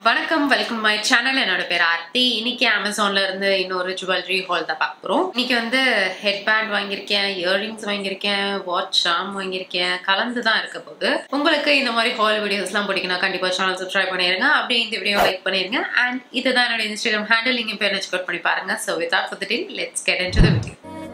வணக்கம் welcome my channel என்னோட பேர் ஆர்த்தி இன்னைக்கு அமேசான்ல இருந்து இன்னொரு ஜுவல்லரி ஹால் தான் பார்க்க போறோம் இன்னைக்கு வந்து ஹெட் பேண்ட் வாங்கியிருக்கேன் இயர்ரிங்ஸ் வாங்கியிருக்கேன் வாட்ச் ஷாம் வாங்கியிருக்கேன் கலந்து தான் இருக்க போகுது உங்களுக்கு இந்த மாதிரி ஹால் வீடியோஸ்லாம் பிடிக்கணும் கண்டிப்பா சேனல் சப்ஸ்கிரைப் பண்ணிருங்க அப்படியே இந்த வீடியோ லைக் பண்ணிருங்க அண்ட் இதுதான் என்னோட இன்ஸ்டாகிராம் ஹேண்டில் நீங்க பேர் செக் அவுட் பண்ணி பாருங்க so without for the team let's get into the video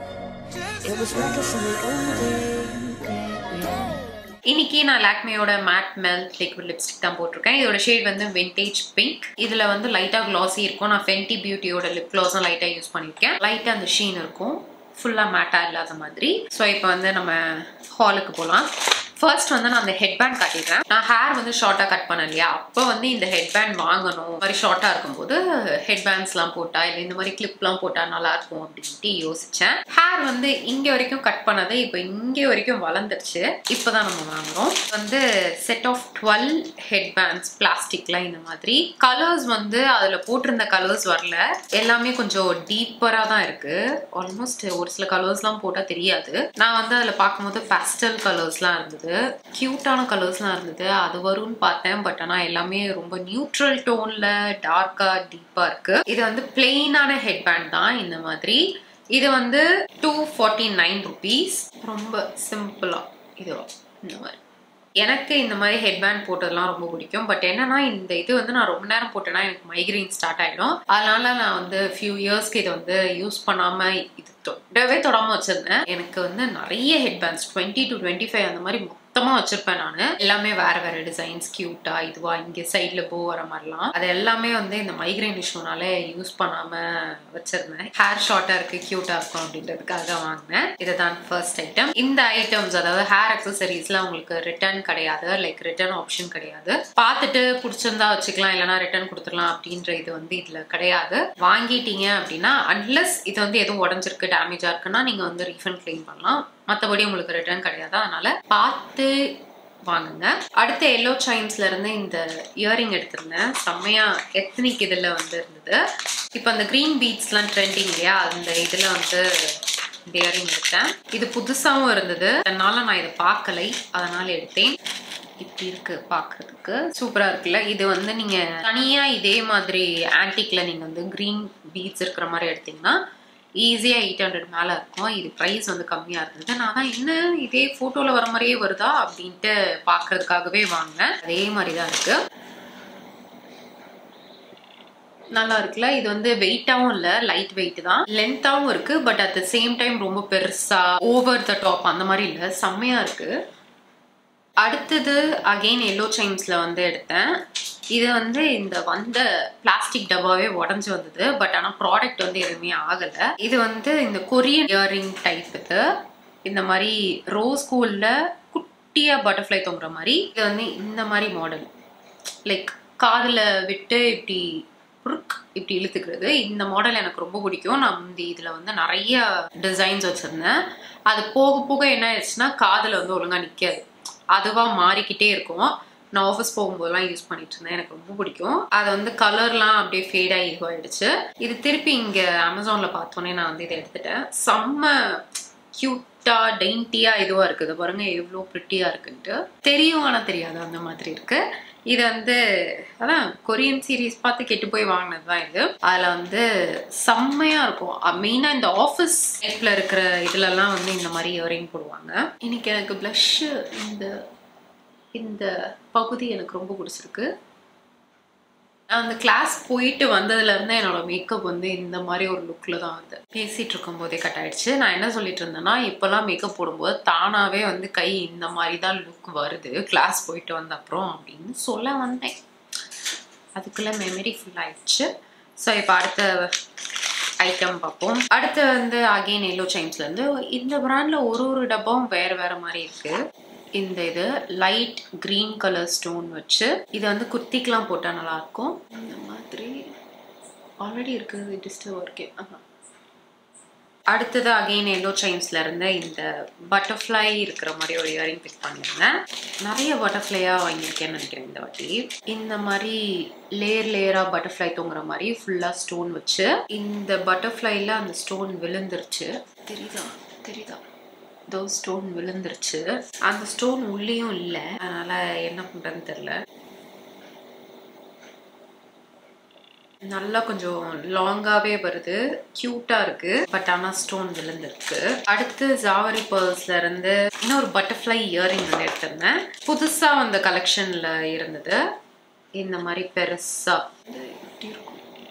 It was reckless in the old days. Yeah. இன்னைக்கு நான் லாக்மேயோட மேட் மெல்ட் லிக்விட் லிப்ஸ்டிக் தான் போட்டிருக்கேன் இதோட ஷேட் வந்து விண்டேஜ் பிங்க் இதுல வந்து லைட்டா கிளாஸி இருக்கும் நான் ஃபென்டி பியூட்டியோட லிப் கிளாஸும் லைட்டா யூஸ் பண்ணியிருக்கேன் லைட்டா அந்த ஷீன் இருக்கும் ஃபுல்லா மேட்டா இல்லாத மாதிரி ஸோ இப்போ வந்து நம்ம ஹாலுக்கு போகலாம் ஃபர்ஸ்ட் வந்து நான் அந்த ஹெட் பேண்ட் காட்டிடுறேன் நான் ஹேர் வந்து ஷார்ட்டாக கட் பண்ணேன் இல்லையா அப்போ வந்து இந்த ஹெட் பேண்ட் வாங்கணும் இந்த மாதிரி ஷார்ட்டாக இருக்கும்போது ஹெட் பேண்ட்ஸ்லாம் போட்டா இல்லை இந்த மாதிரி கிளிப்லாம் போட்டா நல்லா இருக்கும் அப்படின்ட்டு யோசிச்சேன் ஹேர் வந்து இங்கே வரைக்கும் கட் பண்ணது இப்போ இங்கே வரைக்கும் வளர்ந்துருச்சு இப்போ தான் நம்ம வாங்குறோம் வந்து set of twelve headbands பிளாஸ்டிக்ல இந்த மாதிரி கலர்ஸ் வந்து அதில் போட்டிருந்த கலர்ஸ் வரல எல்லாமே கொஞ்சம் டீப்பராக தான் இருக்கு ஆல்மோஸ்ட் ஒரு சில கலர்ஸ்லாம் போட்டால் தெரியாது நான் வந்து அதில் பார்க்கும்போது பேஸ்டல் கலர்ஸ்லாம் இருந்தது க்யூட்டான கலர்ஸ்லாம் இருந்தது அது வரும்னு பார்த்தேன் பட் ஆனால் எல்லாமே ரொம்ப நியூட்ரல் டோனில் டார்க்காக டீப்பாக இருக்கு இது வந்து பிளெயினான ஹெட் பேண்ட் தான் இந்த மாதிரி இது வந்து டூ ஃபார்ட்டி நைன் ருபீஸ் ரொம்ப சிம்பிளாக இதுவா இந்த மாதிரி எனக்கு இந்த மாதிரி ஹெட்பேண்ட் போட்டதெல்லாம் ரொம்ப பிடிக்கும் பட் என்னன்னா இந்த இது வந்து நான் ரொம்ப நேரம் போட்டேன்னா எனக்கு மைக்ரைன் ஸ்டார்ட் ஆயிடும் அதனால நான் வந்து ஃபியூ இயர்ஸ்க்கு இதை வந்து யூஸ் பண்ணாம இது தொடவே தொடாம வச்சிருந்தேன் எனக்கு வந்து நிறைய headbands twenty two twenty five அந்த மாதிரி மொத்தமா வச்சிருப்பேன் நான் எல்லாமே வேற வேற டிசைன்ஸ் கியூட்டா இதுவா இங்க சைட்ல போ வர மாதிரிலாம் அது எல்லாமே வந்து இந்த மைக்ரைன் இஷ்யூனால யூஸ் பண்ணாம வச்சிருந்தேன் ஹேர் ஷார்ட்டா இருக்கு கியூட்டா இருக்கும் அப்படின்றதுக்காக வாங்கினேன் இதுதான் ஃபர்ஸ்ட் ஐட்டம் இந்த ஐட்டம்ஸ் அதாவது ஹேர் அக்சசரிஸ்லாம் உங்களுக்கு ரிட்டர்ன் கிடையாது லைக் ரிட்டர்ன் ஆப்ஷன் கிடையாது பார்த்துட்டு பிடிச்சிருந்தா வச்சுக்கலாம் இல்லைனா ரிட்டர்ன் கொடுத்துடலாம் அப்படின்ற இது வந்து இதுல கிடையாது வாங்கிட்டீங்க அப்படின்னா அன்லஸ் இது வந்து எதுவும் உடஞ்சிருக்கு டேமேஜா இருக்குன்னா நீங்க வந்து ரீஃபண்ட் கிளைம் பண்ணலாம் மற்றபடி உங்களுக்கு ரிட்டர்ன் கிடையாது அதனால பார்த்து வாங்குங்க அடுத்த எல்லோ சைன்ஸ்ல இருந்து இந்த இயரிங் எடுத்திருந்தேன் செம்மையா எத்தனிக் இதுல வந்து இருந்தது இப்போ அந்த கிரீன் பீட்ஸ்லாம் ட்ரெண்டிங் இல்லையா அந்த இதுல வந்து இந்த இயரிங் எடுத்தேன் இது புதுசாகவும் இருந்தது அதனால நான் இதை பார்க்கலை அதனால எடுத்தேன் இப்படி இருக்கு பார்க்கறதுக்கு சூப்பரா இருக்குல்ல இது வந்து நீங்க தனியா இதே மாதிரி ஆன்டிக்ல நீங்க வந்து கிரீன் பீட்ஸ் இருக்கிற மாதிரி எடுத்தீங்கன்னா ஈஸியா எயிட் ஹண்ட்ரட் மேல இருக்கும் இது ப்ரைஸ் வந்து கம்மியா இருந்தது நான் தான் என்ன இதே போட்டோல வர மாதிரியே வருதா அப்படின்ட்டு பாக்குறதுக்காகவே வாங்கினேன் அதே மாதிரி தான் இருக்கு நல்லா இருக்குல்ல இது வந்து வெயிட்டாவும் இல்ல லைட் வெயிட் தான் லென்த்தாவும் இருக்கு but at the same time ரொம்ப பெருசா ஓவர் த டாப் அந்த மாதிரி இல்ல செம்மையா இருக்கு அடுத்தது அகெயின் எல்லோ சைம்ஸ்ல வந்து எடுத்தேன் இது வந்து இந்த வந்த பிளாஸ்டிக் டப்பாவே உடஞ்சி வந்தது பட் ஆனால் ப்ராடக்ட் வந்து எதுவுமே ஆகலை இது வந்து இந்த கொரியன் இயரிங் டைப் இது இந்த மாதிரி ரோஸ் கோல்ல குட்டியா பட்டர்ஃப்ளை தொங்குற மாதிரி இது வந்து இந்த மாதிரி மாடல் லைக் காதில் விட்டு இப்படி புருக் இப்படி இழுத்துக்கிறது இந்த மாடல் எனக்கு ரொம்ப பிடிக்கும் நான் வந்து இதில் வந்து நிறைய டிசைன்ஸ் வச்சுருந்தேன் அது போக போக என்ன ஆயிடுச்சுன்னா காதில் வந்து ஒழுங்காக நிற்காது அதுவாக மாறிக்கிட்டே இருக்கும் நான் ஆஃபீஸ் போகும்போதெல்லாம் யூஸ் பண்ணிட்டு இருந்தேன் எனக்கு ரொம்ப பிடிக்கும் அது வந்து கலர்லாம் அப்படியே ஃபேட் ஆகி இதுவாயிடுச்சு இது திருப்பி இங்கே அமேசானில் பார்த்தோன்னே நான் வந்து இதை எடுத்துட்டேன் செம்ம க்யூட்டா டெயின்ட்டியா இதுவாக இருக்குது பாருங்க எவ்வளோ ப்ரிட்டியாக இருக்குன்ட்டு தெரியும் ஆனால் தெரியாது அந்த மாதிரி இருக்கு இது வந்து அதான் கொரியன் சீரீஸ் பார்த்து கெட்டு போய் வாங்கினது தான் இது அதில் வந்து செம்மையாக இருக்கும் மெயினாக இந்த ஆஃபீஸ் லைஃப்பில் இருக்கிற இதுலலாம் வந்து இந்த மாதிரி இயரிங் போடுவாங்க இன்னைக்கு எனக்கு ப்ளஷ்ஷு இந்த இந்த பகுதி எனக்கு ரொம்ப பிடிச்சிருக்கு நான் அந்த கிளாஸ் போயிட்டு வந்ததுலேருந்து என்னோட மேக்கப் வந்து இந்த மாதிரி ஒரு லுக்கில் தான் வந்து பேசிகிட்டு இருக்கும் போதே கட் ஆயிடுச்சு நான் என்ன சொல்லிட்டு இருந்தேன்னா இப்போல்லாம் மேக்கப் போடும்போது தானாகவே வந்து கை இந்த மாதிரி தான் லுக் வருது கிளாஸ் போயிட்டு வந்த அப்புறம் அப்படின்னு சொல்ல வந்தேன் அதுக்குள்ளே மெமரி ஃபுல் ஆயிடுச்சு ஸோ இப்போ அடுத்த ஐட்டம் பார்ப்போம் அடுத்து வந்து அகெயின் எல்லோ சைம்ஸ்லேருந்து இந்த பிராண்டில் ஒரு ஒரு டப்பாவும் வேறு வேறு மாதிரி இருக்குது இந்த இது லைட் கிரீன் கலர் ஸ்டோன் வச்சு இது வந்து குர்த்திக்கெலாம் போட்டால் நல்லாயிருக்கும் இந்த மாதிரி ஆல்ரெடி இருக்குது டிஸ்டர்ப் இருக்கே அடுத்தது அகெயின் எல்லோ சைன்ஸ்ல இருந்து இந்த பட்டர்ஃப்ளை இருக்கிற மாதிரி ஒரு இயரிங் பிக் பண்ணியிருந்தேன் நிறைய பட்டர்ஃப்ளையா வாங்கியிருக்கேன்னு நினைக்கிறேன் இந்த வாட்டி இந்த மாதிரி லேயர் லேயரா பட்டர்ஃப்ளை தொங்குற மாதிரி ஃபுல்லா ஸ்டோன் வச்சு இந்த பட்டர்ஃப்ளைல அந்த ஸ்டோன் விழுந்துருச்சு தெரியுதா தெரியுதா தோ ஸ்டோன் விழுந்துருச்சு அந்த ஸ்டோன் உள்ளேயும் இல்லை அதனால என்ன பண்றதுன்னு தெரியல நல்லா கொஞ்சம் லாங்காவே வருது கியூட்டா இருக்கு பட் ஆனா ஸ்டோன் விழுந்திருக்கு அடுத்து ஜாவரி பேர்ல்ஸ்ல இருந்து இன்னொரு பட்டர்ஃப்ளை இயரிங் வந்து எடுத்திருந்தேன் புதுசா வந்த கலெக்ஷன்ல இருந்தது இந்த மாதிரி பெருசா இது எப்படி இருக்கும்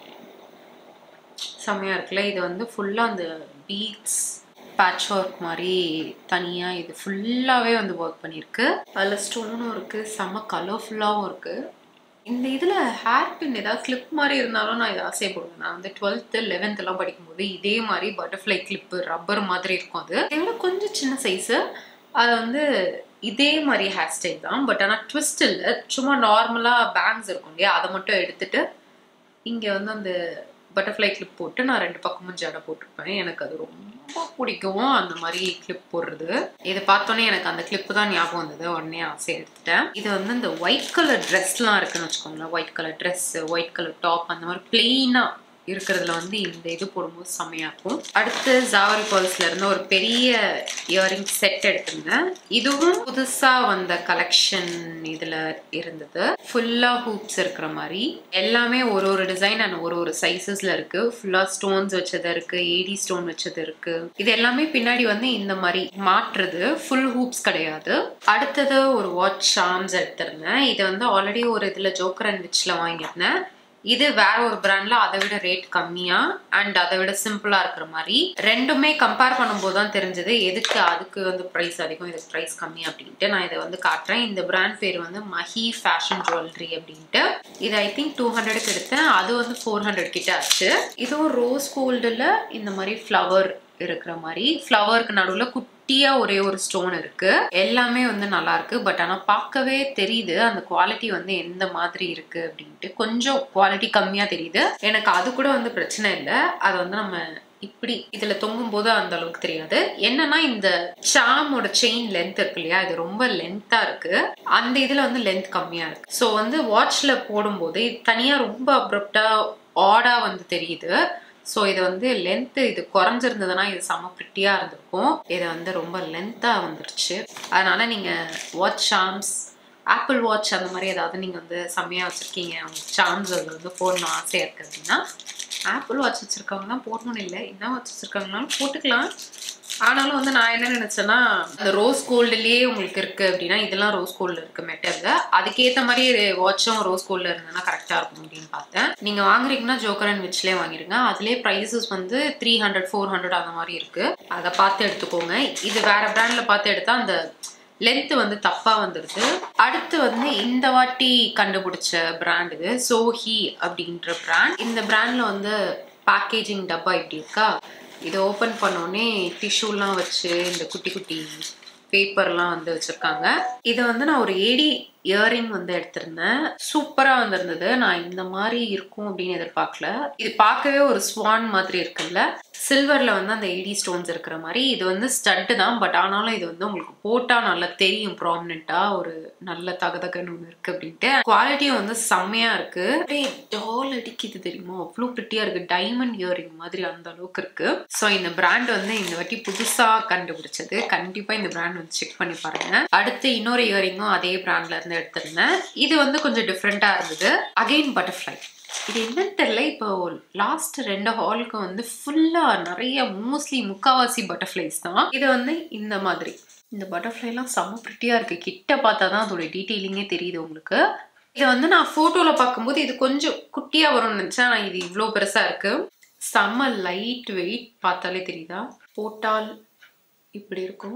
செம்மையா இருக்குல்ல இது வந்து ஃபுல்லா அந்த பீட்ஸ் பேட்ச் ஒர்க் மாதிரி தனியாக இது ஃபுல்லாகவே வந்து ஒர்க் பண்ணியிருக்கு அதில் ஸ்டோனும் இருக்குது செம்ம கலர்ஃபுல்லாகவும் இருக்குது இந்த இதில் ஹேர் பின் ஏதாவது கிளிப் மாதிரி இருந்தாலும் நான் இதை ஆசைப்படுவேன் நான் வந்து டுவெல்த்து லெவன்த்துலாம் படிக்கும்போது இதே மாதிரி பட்டர்ஃப்ளை கிளிப்பு ரப்பர் மாதிரி இருக்கும் அது இதை விட கொஞ்சம் சின்ன சைஸு அது வந்து இதே மாதிரி ஹேர் ஸ்டைல் தான் பட் ஆனால் ட்விஸ்ட் இல்லை சும்மா நார்மலாக பேங்க்ஸ் இருக்கும் இல்லையா அதை மட்டும் எடுத்துட்டு இங்கே வந்து அந்த பட்டர்ஃப்ளை கிளிப் போட்டு நான் ரெண்டு பக்கமும் ஜடை போட்டிருப்பேன் எனக்கு அது ரொம்ப பிடிக்கும் அந்த மாதிரி கிளிப் போடுறது இதை பார்த்தோன்னே எனக்கு அந்த கிளிப்பு தான் ஞாபகம் வந்தது உடனே ஆசை எடுத்துட்டேன் இது வந்து இந்த ஒயிட் கலர் ட்ரெஸ்லாம் இருக்குன்னு வச்சுக்கோங்களேன் white colour dress white colour top அந்த மாதிரி பிளெயினாக இருக்கிறதுல வந்து இந்த இது போடும்போது செம்மையா இருக்கும் அடுத்து ஜாவரி பால்ஸ்ல இருந்து ஒரு பெரிய இயரிங் செட் எடுத்திருந்தேன் இதுவும் புதுசா வந்த கலெக்ஷன் இதுல இருந்தது ஃபுல்லா ஹூப்ஸ் இருக்கிற மாதிரி எல்லாமே ஒரு ஒரு டிசைன் அண்ட் ஒரு ஒரு சைசஸ்ல இருக்கு ஃபுல்லா ஸ்டோன்ஸ் வச்சது இருக்கு ஏடி ஸ்டோன் வச்சது இருக்கு இது எல்லாமே பின்னாடி வந்து இந்த மாதிரி மாற்றுறது ஃபுல் ஹூப்ஸ் கிடையாது அடுத்தது ஒரு வாட்ச் ஷாம்ஸ் எடுத்திருந்தேன் இது வந்து ஆல்ரெடி ஒரு இதுல ஜோக்கர் அண்ட் விச்ல வாங்கியிருந்தேன் இது வேற ஒரு பிராண்ட்ல அதை விட ரேட் கம்மியா அண்ட் அதை விட சிம்பிளா இருக்கிற மாதிரி ரெண்டுமே கம்பேர் பண்ணும்போது தான் தெரிஞ்சது எதுக்கு அதுக்கு வந்து ப்ரைஸ் அதிகம் இதுக்கு ப்ரைஸ் கம்மி அப்படின்ட்டு நான் இதை வந்து காட்டுறேன் இந்த பிராண்ட் பேர் வந்து மஹி ஃபேஷன் ஜுவல்லரி அப்படின்ட்டு இது ஐ திங்க் டூ ஹண்ட்ரடுக்கு எடுத்தேன் அது வந்து ஃபோர் ஹண்ட்ரட் கிட்ட ஆச்சு இதுவும் ரோஸ் கோல்டில் இந்த மாதிரி ஃப்ளவர் இருக்கிற மாதிரி ஃப்ளவருக்கு நடுவில் குட்டியா ஒரே ஒரு ஸ்டோன் இருக்கு எல்லாமே வந்து நல்லா இருக்கு பட் ஆனா பார்க்கவே தெரியுது அந்த குவாலிட்டி வந்து எந்த மாதிரி இருக்கு அப்படின்ட்டு கொஞ்சம் குவாலிட்டி கம்மியா தெரியுது எனக்கு அது கூட வந்து பிரச்சனை இல்லை அது வந்து நம்ம இப்படி இதுல தொங்கும் போது அந்த அளவுக்கு தெரியாது என்னன்னா இந்த சாமோட செயின் லென்த் இருக்கு இல்லையா இது ரொம்ப லென்த்தா இருக்கு அந்த இதுல வந்து லென்த் கம்மியா இருக்கு ஸோ வந்து வாட்ச்ல போடும்போது இது தனியா ரொம்ப அப்ரப்டா ஆடா வந்து தெரியுது ஸோ இது வந்து லென்த்து இது குறைஞ்சிருந்ததுன்னா இது செம ப்ரிட்டியாக இருந்திருக்கும் இது வந்து ரொம்ப லென்த்தாக வந்துருச்சு அதனால நீங்கள் வாட்ச் ஷாம்ஸ் ஆப்பிள் வாட்ச் அந்த மாதிரி ஏதாவது நீங்கள் வந்து செம்மையாக வச்சுருக்கீங்க உங்களுக்கு சார்ம்ஸ் அது வந்து போடணும் ஆசையாக இருக்குது அப்படின்னா ஆப்பிள் வாட்ச் வச்சுருக்கவங்கலாம் போடணும்னு இல்லை என்ன வாட்ச் வச்சுருக்காங்கனாலும் போட்டுக்கலாம் ஆனாலும் வந்து நான் என்ன நினைச்சேன்னா அந்த ரோஸ் கோல்டுலயே உங்களுக்கு இருக்கு அப்படின்னா இதெல்லாம் ரோஸ் கோல்டு இருக்கு மெட்டர்ல அதுக்கேற்ற மாதிரி வாட்சும் ரோஸ் கோல்ட்ல இருந்ததுன்னா கரெக்டா இருக்கும் அப்படின்னு பார்த்தேன் நீங்க வாங்குறீங்கன்னா ஜோக்கர் அண்ட் விச்லேயே வாங்கிருங்க அதுலேயே ப்ரைஸஸ் வந்து த்ரீ ஹண்ட்ரட் ஃபோர் ஹண்ட்ரட் அந்த மாதிரி இருக்கு அதை பார்த்து எடுத்துக்கோங்க இது வேற பிராண்ட்ல பார்த்து எடுத்தா அந்த லென்த் வந்து தப்பா வந்துடுது அடுத்து வந்து இந்த வாட்டி கண்டுபிடிச்ச பிராண்ட் இது சோஹி அப்படின்ற பிராண்ட் இந்த பிராண்ட்ல வந்து பேக்கேஜிங் டப்பா இப்படி இருக்கா இதை ஓப்பன் பண்ணோடனே டிஷ்யூலாம் வச்சு இந்த குட்டி குட்டி பேப்பர்லாம் வந்து வச்சுருக்காங்க இதை வந்து நான் ஒரு ஏடி இயரிங் வந்து எடுத்திருந்தேன் சூப்பராக வந்திருந்தது நான் இந்த மாதிரி இருக்கும் அப்படின்னு எதிர்பார்க்கல இது பார்க்கவே ஒரு ஸ்வான் மாதிரி இருக்குல்ல சில்வரில் வந்து அந்த ஏடி ஸ்டோன்ஸ் இருக்கிற மாதிரி இது வந்து ஸ்டட்டு தான் பட் ஆனாலும் இது வந்து உங்களுக்கு போட்டால் நல்லா தெரியும் ப்ராமினெண்ட்டாக ஒரு நல்ல தகதகன்னு ஒன்று இருக்குது அப்படின்ட்டு குவாலிட்டியும் வந்து செம்மையாக இருக்குது அப்படியே டால் அடிக்குது தெரியுமா அவ்வளோ ப்ரிட்டியாக இருக்குது டைமண்ட் இயரிங் மாதிரி அந்த அளவுக்கு இருக்குது ஸோ இந்த பிராண்ட் வந்து இந்த வாட்டி புதுசாக கண்டுபிடிச்சது கண்டிப்பாக இந்த பிராண்ட் வந்து செக் பண்ணி பாருங்க அடுத்து இன்னொரு இயரிங்கும் அதே பிராண்ட்ல இருந்து எடுத்திருந்தேன் இது வந்து கொஞ்சம் டிஃப்ரெண்ட்டாக இருந்தது அகெயின் பட்டர்ஃப்ளை இது என்னன்னு தெரியல இப்போ லாஸ்ட் ரெண்டு ஹாலுக்கு வந்து ஃபுல்லாக நிறைய மோஸ்ட்லி முக்காவாசி பட்டர்ஃப்ளைஸ் தான் இது வந்து இந்த மாதிரி இந்த பட்டர்ஃப்ளைலாம் செம்ம ப்ரிட்டியாக இருக்குது கிட்ட பார்த்தா தான் அதோட டீட்டெயிலிங்கே தெரியுது உங்களுக்கு இது வந்து நான் ஃபோட்டோவில் பார்க்கும்போது இது கொஞ்சம் குட்டியாக வரும்னு நினச்சேன் ஆனால் இது இவ்வளோ பெருசாக இருக்குது செம்ம லைட் வெயிட் பார்த்தாலே தெரியுதா போட்டால் இப்படி இருக்கும்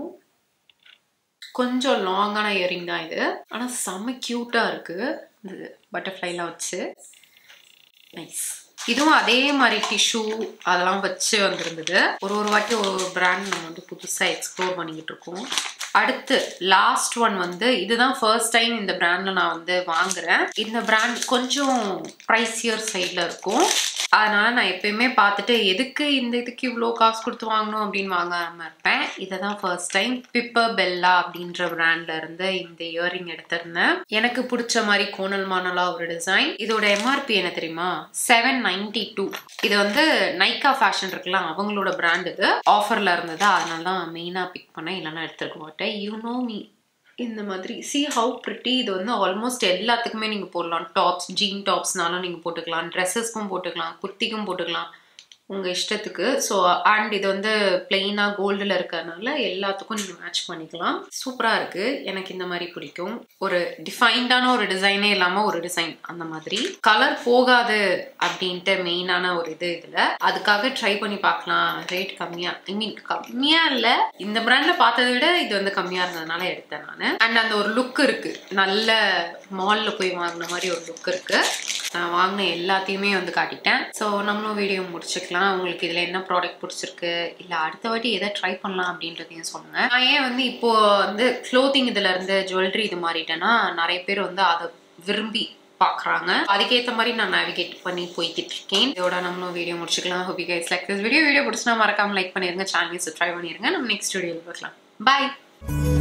கொஞ்சம் லாங்கான இயரிங் தான் இது ஆனால் செம்ம க்யூட்டாக இருக்குது இந்த பட்டர்ஃப்ளைலாம் வச்சு நைஸ் இதுவும் அதே மாதிரி டிஷ்யூ அதெல்லாம் வச்சு வந்திருந்தது ஒரு ஒரு வாட்டி ஒரு ஒரு பிராண்ட் நம்ம வந்து புதுசாக எக்ஸ்ப்ளோர் பண்ணிக்கிட்டு இருக்கோம் அடுத்து லாஸ்ட் ஒன் வந்து இதுதான் ஃபர்ஸ்ட் டைம் இந்த பிராண்டில் நான் வந்து வாங்குறேன் இந்த பிராண்ட் கொஞ்சம் ப்ரைஸியர் சைடில் இருக்கும் அதனால நான் எப்பயுமே பார்த்துட்டு எதுக்கு இந்த இதுக்கு இவ்வளோ காசு கொடுத்து வாங்கணும் அப்படின்னு வாங்காம இருப்பேன் இதை தான் ஃபர்ஸ்ட் டைம் பிப்பர் பெல்லா அப்படின்ற பிராண்ட்ல இருந்து இந்த இயரிங் எடுத்திருந்தேன் எனக்கு பிடிச்ச மாதிரி கோணல் மானலா ஒரு டிசைன் இதோட எம்ஆர்பி என்ன தெரியுமா செவன் நைன்டி டூ இது வந்து நைக்கா ஃபேஷன் இருக்கலாம் அவங்களோட பிராண்ட் இது ஆஃபர்ல இருந்தது அதனால தான் மெயினாக பிக் பண்ணேன் இல்லைன்னா எடுத்துருக்க மாட்டேன் யூ நோ மீ இந்த மாதிரி சி ஹவு ப்ரிட்டி இது வந்து ஆல்மோஸ்ட் எல்லாத்துக்குமே நீங்கள் போடலாம் டாப்ஸ் ஜீன் டாப்ஸ்னாலும் நீங்கள் போட்டுக்கலாம் ட்ரெஸ்ஸஸ்க்கும் போட்டுக்கலாம் குர்த்திக்கும் போட்டுக்கலாம் உங்கள் இஷ்டத்துக்கு ஸோ அண்ட் இது வந்து பிளெயினாக கோல்டில் இருக்கிறதுனால எல்லாத்துக்கும் நீங்கள் மேட்ச் பண்ணிக்கலாம் சூப்பராக இருக்குது எனக்கு இந்த மாதிரி பிடிக்கும் ஒரு டிஃபைன்டான ஒரு டிசைனே இல்லாமல் ஒரு டிசைன் அந்த மாதிரி கலர் போகாது அப்படின்ட்டு மெயினான ஒரு இது இதில் அதுக்காக ட்ரை பண்ணி பார்க்கலாம் ரேட் கம்மியாக ஐ மீன் கம்மியாக இல்லை இந்த பிராண்டில் பார்த்ததை விட இது வந்து கம்மியாக இருந்ததுனால எடுத்தேன் நான் அண்ட் அந்த ஒரு லுக் இருக்குது நல்ல மாலில் போய் வாங்கின மாதிரி ஒரு லுக் இருக்குது நான் வாங்கின எல்லாத்தையுமே வந்து காட்டிட்டேன் ஸோ நம்மளும் வீடியோ முடிச்சுக்கலாம் உங்களுக்கு இதில் என்ன ப்ராடக்ட் பிடிச்சிருக்கு இல்லை அடுத்த வாட்டி எதை ட்ரை பண்ணலாம் அப்படின்றதையும் சொல்லுங்கள் நான் ஏன் வந்து இப்போ வந்து க்ளோத்திங் இதில் இருந்து ஜுவல்லரி இது மாறிட்டேன்னா நிறைய பேர் வந்து அதை விரும்பி பார்க்குறாங்க அதுக்கேற்ற மாதிரி நான் நேவிகேட் பண்ணி போய்கிட்டு இருக்கேன் இதோட நம்மளும் வீடியோ முடிச்சுக்கலாம் hope you guys like this video video பிடிச்சினா மறக்காம லைக் பண்ணிருங்க சேனல் சப்ஸ்கிரைப் பண்ணிருங்க நம்ம நெக்ஸ்ட் வீடியோவில் பார்க்கலாம் பாய்